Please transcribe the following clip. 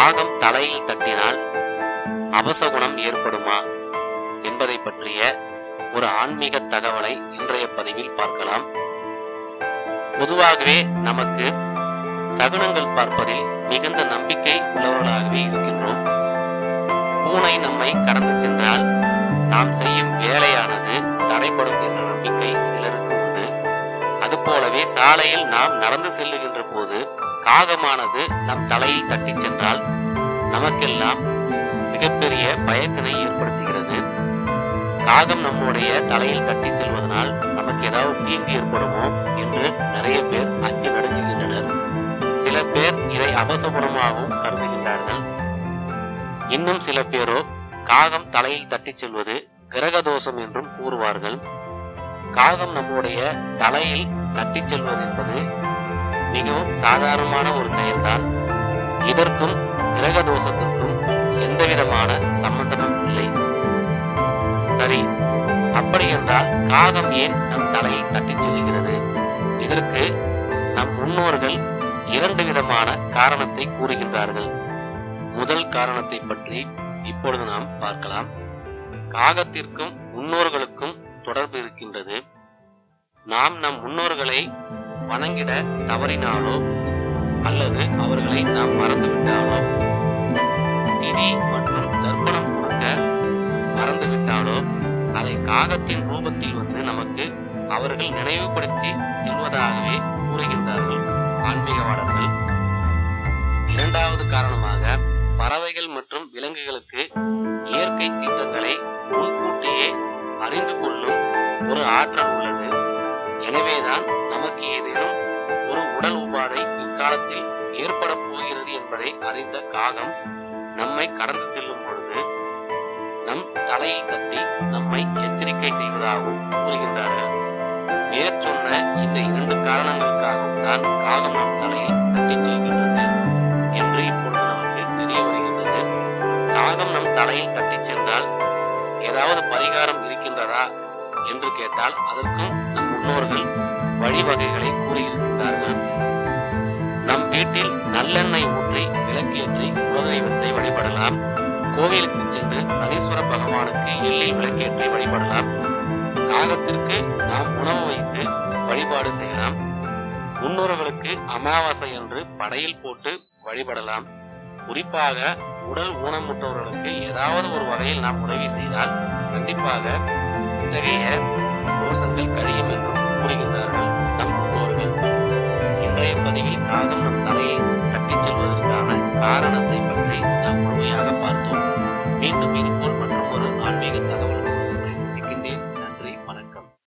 காகம் தலையில் தட்டினால் அபசகுணம் ஏற்படுமா என்பதை பற்றிய ஒரு ஆன்மீக தகவலை இன்றைய பதிவில் பார்க்கலாம் பொதுவாகவே நமக்கு சகுனங்கள் பார்ப்பதில் மிகுந்த நம்பிக்கை உள்ளவர்களாகவே இருக்கின்றோம் பூனை நம்மை கடந்து சென்றால் நாம் செய்யும் வேலையானது தடைப்படும் என்ற நம்பிக்கை சிலருக்கு உண்டு அதுபோலவே சாலையில் நாம் நடந்து செல்லுகின்ற போது காகமானது நம் தலையில் தட்டிச் சென்றால் நமக்கெல்லாம் மிகப்பெரிய பயத்தினை ஏற்படுத்துகிறது காகம் நம்முடைய தலையில் தட்டிச் செல்வதனால் நமக்கு ஏதாவது தீங்கு ஏற்படுமோ என்று நிறைய பேர் அஞ்சு நடுங்குகின்றனர் சில பேர் இதை அபசகுணமாகவும் கருதுகின்றார்கள் இன்னும் சில பேரோ காகம் தலையில் தட்டிச் செல்வது கிரக தோஷம் என்றும் கூறுவார்கள் காகம் நம்முடைய தலையில் தட்டிச் செல்வது என்பது மிகவும் சாதாரணமான ஒரு செயல்தான் இதற்கும் கிரக தோஷத்திற்கும் எந்தவிதமான சம்பந்தமும் இல்லை சரி அப்படி என்றால் காகம் ஏன் நம் தலையில் தட்டிச் செல்லுகிறது இதற்கு நம் முன்னோர்கள் இரண்டு விதமான காரணத்தை கூறுகின்றார்கள் முதல் காரணத்தை பற்றி இப்பொழுது நாம் பார்க்கலாம் காகத்திற்கும் முன்னோர்களுக்கும் தொடர்பு இருக்கின்றது நாம் நம் முன்னோர்களை வணங்கிட தவறினாலோ அல்லது அவர்களை நாம் மறந்துவிட்டாலோ திதி மற்றும் தர்ப்பணம் கொடுக்க மறந்துவிட்டாலோ அதை காகத்தின் ரூபத்தில் வந்து நமக்கு அவர்கள் நினைவுபடுத்தி செல்வதாகவே கூறுகின்றார்கள் ஆன்மீகவாளர்கள் இரண்டாவது காரணமாக பறவைகள் மற்றும் விலங்குகளுக்கு இயற்கை சீற்றங்களை முன்கூட்டியே அறிந்து கொள்ளும் ஒரு ஆற்றல் உள்ளது எனவேதான் நமக்கு ஏதேனும் ஒரு உடல் உபாதை இக்காலத்தில் ஏற்பட போகிறது என்பதை அறிந்த காகம் நம்மை கடந்து செல்லும் பொழுது நம் தலையில் தட்டி நம்மை எச்சரிக்கை செய்வதாகவும் கூறுகின்றார்கள் மேற்சொன்ன இந்த இரண்டு காரணங்களுக்காகவும் தான் காகம் நம் தலையில் தட்டிச் செல்கின்றது என்று இப்பொழுது நமக்கு தெரிய வருகின்றது காகம் நம் தலையில் தட்டிச் சென்றால் ஏதாவது பரிகாரம் இருக்கின்றதா என்று கேட்டால் அதற்கும் நம் முன்னோர்கள் வழிவகைகளை கூறியிருக்கின்றார்கள் நம் வீட்டில் நல்லெண்ணெய் ஊற்றி விளக்கேற்றி குலதெய்வத்தை வழிபடலாம் கோவிலுக்கு சென்று சனீஸ்வர பகவானுக்கு எள்ளில் விளக்கேற்றி வழிபடலாம் காகத்திற்கு நாம் உணவு வைத்து வழிபாடு செய்யலாம் முன்னோர்களுக்கு அமாவாசை அன்று படையில் போட்டு வழிபடலாம் குறிப்பாக உடல் ஊனமுற்றவர்களுக்கு ஏதாவது ஒரு வகையில் நாம் உதவி செய்தால் கண்டிப்பாக இத்தகைய தோஷங்கள் கழியும் என்றும் கூறுகின்றார்கள் நம் முன்னோர்கள் இன்றைய பதிவில் காகம்